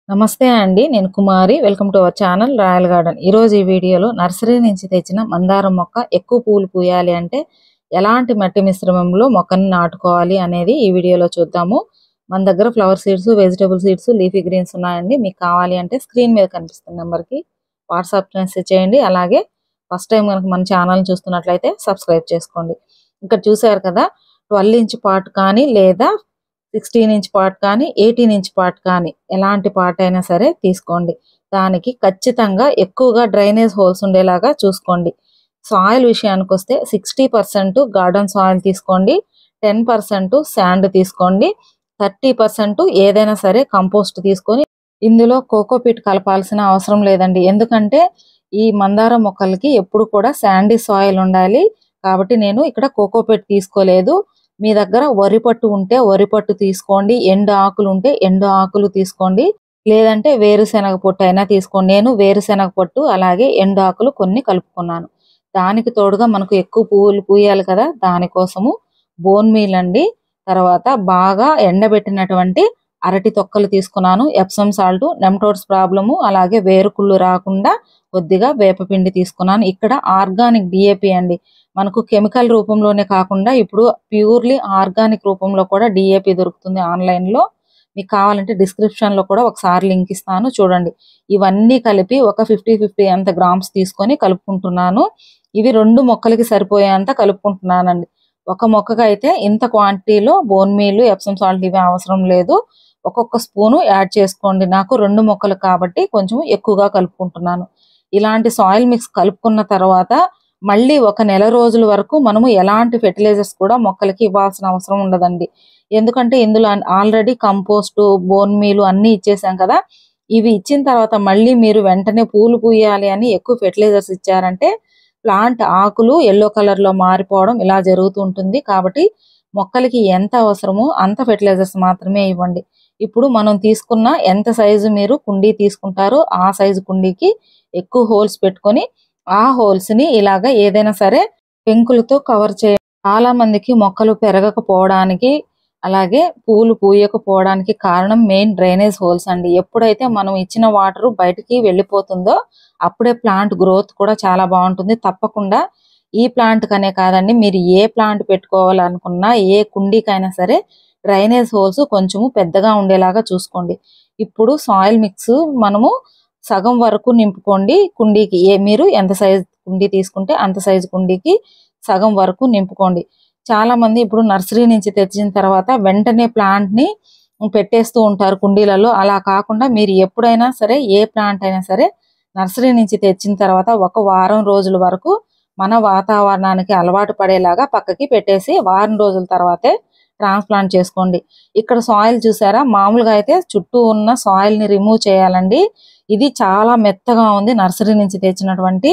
నమస్తే అండి నేను Kumari welcome to our channel Royal Garden ఈ రోజు ఈ వీడియోలో నర్సరీ నుంచి తెచ్చిన మందారం మొక్క ఎక్కువ పూలు పూయాలి అంటే ఎలాంటి మట్టి మిశ్రమంలో మొక్కని నాటుకోవాలి అనేది ఈ వీడియోలో చూద్దాము మన దగ్గర flower seeds vegetable seeds leafy greens ఉన్నాయండి మీకు కావాలి అంటే స్క్రీన్ మీద కనిపిస్తున్న నెంబర్కి వాట్సాప్ మెసేజ్ చేయండి అలాగే ఫస్ట్ టైం కనుక మన ఛానల్ చూస్తున్నట్లయితే సబ్స్క్రైబ్ చేసుకోండి ఇక్కడ చూసారు కదా ట్వెల్వ్ ఇంచ్ పాట్ కానీ లేదా సిక్స్టీన్ ఇంచ్ పార్ట్ కానీ ఎయిటీన్ ఇంచ్ పార్ట్ కానీ ఎలాంటి పార్ట్ అయినా సరే తీసుకోండి దానికి ఖచ్చితంగా ఎక్కువగా డ్రైనేజ్ హోల్స్ ఉండేలాగా చూసుకోండి సాయిల్ విషయానికి వస్తే సిక్స్టీ పర్సెంట్ గార్డెన్ సాయిల్ తీసుకోండి టెన్ పర్సెంట్ శాండ్ తీసుకోండి థర్టీ పర్సెంట్ ఏదైనా సరే కంపోస్ట్ తీసుకొని ఇందులో కోకోపీట్ కలపాల్సిన అవసరం లేదండి ఎందుకంటే ఈ మందార మొక్కలకి ఎప్పుడు కూడా శాండీ సాయిల్ ఉండాలి కాబట్టి నేను ఇక్కడ కోకోపీట్ తీసుకోలేదు మీ దగ్గర వరి పట్టు ఉంటే వరి పట్టు తీసుకోండి ఎండు ఆకులు ఉంటే ఎండు ఆకులు తీసుకోండి లేదంటే వేరుశెనగ పొట్టు అయినా తీసుకోండి నేను వేరుశెనగ పొట్టు అలాగే ఎండు ఆకులు కొన్ని కలుపుకున్నాను దానికి తోడుగా మనకు ఎక్కువ పువ్వులు పూయాలి కదా దానికోసము బోన్ మీల్ అండి తర్వాత బాగా ఎండబెట్టినటువంటి అరటి తొక్కలు తీసుకున్నాను ఎప్సమ్ సాల్ట్ నెమ్టోడ్స్ ప్రాబ్లము అలాగే వేరుకుళ్ళు రాకుండా కొద్దిగా వేపపిండి తీసుకున్నాను ఇక్కడ ఆర్గానిక్ డిఏపి అండి మనకు కెమికల్ రూపంలోనే కాకుండా ఇప్పుడు ప్యూర్లీ ఆర్గానిక్ రూపంలో కూడా డిఏపి దొరుకుతుంది ఆన్లైన్ లో మీకు కావాలంటే డిస్క్రిప్షన్ లో కూడా ఒకసారి లింక్ ఇస్తాను చూడండి ఇవన్నీ కలిపి ఒక ఫిఫ్టీ ఫిఫ్టీ అంత గ్రామ్స్ తీసుకొని కలుపుకుంటున్నాను ఇవి రెండు మొక్కలకి సరిపోయేంత కలుపుకుంటున్నానండి ఒక మొక్కకి అయితే ఇంత క్వాంటిటీలో బోన్ మీల్ ఎప్సమ్ సాల్ట్ ఇవి అవసరం లేదు ఒక్కొక్క స్పూను యాడ్ చేసుకోండి నాకు రెండు మొక్కలు కాబట్టి కొంచెం ఎక్కువగా కలుపుకుంటున్నాను ఇలాంటి సాయిల్ మిక్స్ కలుపుకున్న తర్వాత మళ్ళీ ఒక నెల రోజుల వరకు మనము ఎలాంటి ఫెర్టిలైజర్స్ కూడా మొక్కలకి ఇవ్వాల్సిన అవసరం ఉండదండి ఎందుకంటే ఇందులో ఆల్రెడీ కంపోస్ట్ బోన్ మీలు అన్ని ఇచ్చేసాం కదా ఇవి ఇచ్చిన తర్వాత మళ్ళీ మీరు వెంటనే పూలు పూయాలి అని ఎక్కువ ఫెర్టిలైజర్స్ ఇచ్చారంటే ప్లాంట్ ఆకులు ఎల్లో కలర్ లో మారిపోవడం ఇలా జరుగుతూ ఉంటుంది కాబట్టి మొక్కలకి ఎంత అవసరమో అంత ఫెర్టిలైజర్స్ మాత్రమే ఇవ్వండి ఇప్పుడు మనం తీసుకున్న ఎంత సైజు మీరు కుండీ తీసుకుంటారో ఆ సైజు కుండీకి ఎక్కువ హోల్స్ పెట్టుకొని ఆ హోల్స్ ని ఇలాగా ఏదైనా సరే పెంకులతో కవర్ చేయ చాలా మందికి మొక్కలు పెరగకపోవడానికి అలాగే పూలు పూయకపోవడానికి కారణం మెయిన్ డ్రైనేజ్ హోల్స్ అండి ఎప్పుడైతే మనం ఇచ్చిన వాటర్ బయటికి వెళ్ళిపోతుందో అప్పుడే ప్లాంట్ గ్రోత్ కూడా చాలా బాగుంటుంది తప్పకుండా ఈ ప్లాంట్ కనే కాదండి మీరు ఏ ప్లాంట్ పెట్టుకోవాలనుకున్నా ఏ కుండీకైనా సరే డ్రైనేజ్ హోల్స్ కొంచెము పెద్దగా ఉండేలాగా చూసుకోండి ఇప్పుడు సాయిల్ మిక్స్ మనము సగం వరకు నింపుకోండి కుండీకి ఏ మీరు ఎంత సైజ్ కుండీ తీసుకుంటే అంత సైజు కుండీకి సగం వరకు నింపుకోండి చాలా మంది ఇప్పుడు నర్సరీ నుంచి తెచ్చిన తర్వాత వెంటనే ప్లాంట్ ని పెట్టేస్తూ ఉంటారు కుండీలలో అలా కాకుండా మీరు ఎప్పుడైనా సరే ఏ ప్లాంట్ అయినా సరే నర్సరీ నుంచి తెచ్చిన తర్వాత ఒక వారం రోజుల వరకు మన వాతావరణానికి అలవాటు పడేలాగా పక్కకి పెట్టేసి వారం రోజుల తర్వాతే ట్రాన్స్ప్లాంట్ చేసుకోండి ఇక్కడ సాయిల్ చూసారా మామూలుగా అయితే చుట్టూ ఉన్న సాయిల్ ని రిమూవ్ చేయాలండి ఇది చాలా మెత్తగా ఉంది నర్సరీ నుంచి తెచ్చినటువంటి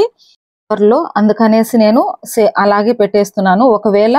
లో అందుకనేసి నేను అలాగే పెట్టేస్తున్నాను ఒకవేళ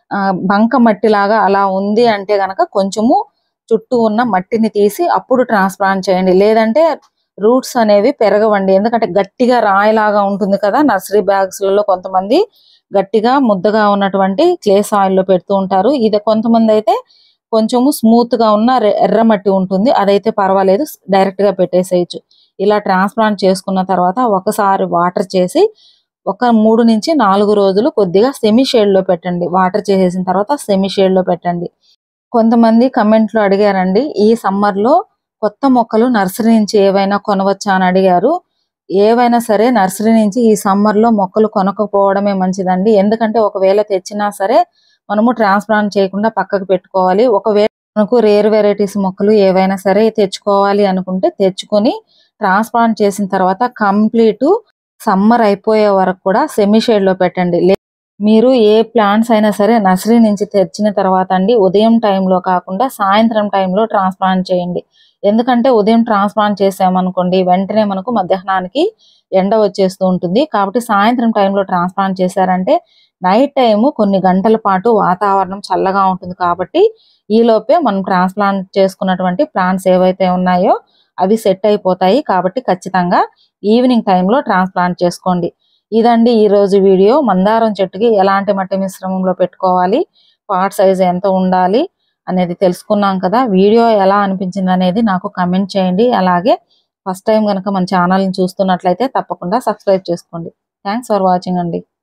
బంక మట్టి లాగా అలా ఉంది అంటే గనక కొంచెము చుట్టూ ఉన్న మట్టిని తీసి అప్పుడు ట్రాన్స్ప్లాంట్ చేయండి లేదంటే రూట్స్ అనేవి పెరగవండి ఎందుకంటే గట్టిగా రాయిలాగా ఉంటుంది కదా నర్సరీ బ్యాగ్స్ లలో కొంతమంది గట్టిగా ముద్దగా ఉన్నటువంటి క్లే సాయిల్ లో పెడుతూ ఉంటారు ఇది కొంతమంది అయితే కొంచెము స్మూత్ గా ఉన్న ఎర్ర మట్టి ఉంటుంది అదైతే పర్వాలేదు డైరెక్ట్ గా పెట్టేసేయచ్చు ఇలా ట్రాన్స్ప్లాంట్ చేసుకున్న తర్వాత ఒకసారి వాటర్ చేసి ఒక మూడు నుంచి నాలుగు రోజులు కొద్దిగా సెమీ షేడ్ లో పెట్టండి వాటర్ చేసేసిన తర్వాత సెమీ షేడ్ లో పెట్టండి కొంతమంది కమెంట్ లో అడిగారండి ఈ సమ్మర్ లో కొత్త మొక్కలు నర్సరీ నుంచి ఏవైనా కొనవచ్చా అని అడిగారు ఏవైనా సరే నర్సరీ నుంచి ఈ సమ్మర్ లో మొక్కలు కొనకపోవడమే మంచిదండి ఎందుకంటే ఒకవేళ తెచ్చినా సరే మనము ట్రాన్స్ప్లాంట్ చేయకుండా పక్కకు పెట్టుకోవాలి ఒకవేళ మనకు రేర్ వెరైటీస్ మొక్కలు ఏవైనా సరే తెచ్చుకోవాలి అనుకుంటే తెచ్చుకొని ట్రాన్స్ప్లాంట్ చేసిన తర్వాత కంప్లీట్ సమ్మర్ అయిపోయే వరకు కూడా సెమీ షేడ్ లో పెట్టండి మీరు ఏ ప్లాంట్స్ అయినా సరే నర్సరీ నుంచి తెచ్చిన తర్వాత అండి ఉదయం టైంలో కాకుండా సాయంత్రం టైంలో ట్రాన్స్ప్లాంట్ చేయండి ఎందుకంటే ఉదయం ట్రాన్స్ప్లాంట్ చేసామనుకోండి వెంటనే మనకు మధ్యాహ్నానికి ఎండ వచ్చేస్తూ ఉంటుంది కాబట్టి సాయంత్రం టైంలో ట్రాన్స్ప్లాంట్ చేశారంటే నైట్ టైము కొన్ని గంటల పాటు వాతావరణం చల్లగా ఉంటుంది కాబట్టి ఈ లోపే మనం ట్రాన్స్ప్లాంట్ చేసుకున్నటువంటి ప్లాంట్స్ ఏవైతే ఉన్నాయో అవి సెట్ అయిపోతాయి కాబట్టి ఖచ్చితంగా ఈవినింగ్ టైంలో ట్రాన్స్ప్లాంట్ చేసుకోండి ఇదండి ఈ రోజు వీడియో మందారం చెట్టుకి ఎలాంటి మట్టి మిశ్రమంలో పెట్టుకోవాలి పాట్ సైజ్ ఎంత ఉండాలి అనేది తెలుసుకున్నాం కదా వీడియో ఎలా అనిపించింది అనేది నాకు కమెంట్ చేయండి అలాగే ఫస్ట్ టైం కనుక మన ఛానల్ని చూస్తున్నట్లయితే తప్పకుండా సబ్స్క్రైబ్ చేసుకోండి థ్యాంక్స్ ఫర్ వాచింగ్ అండి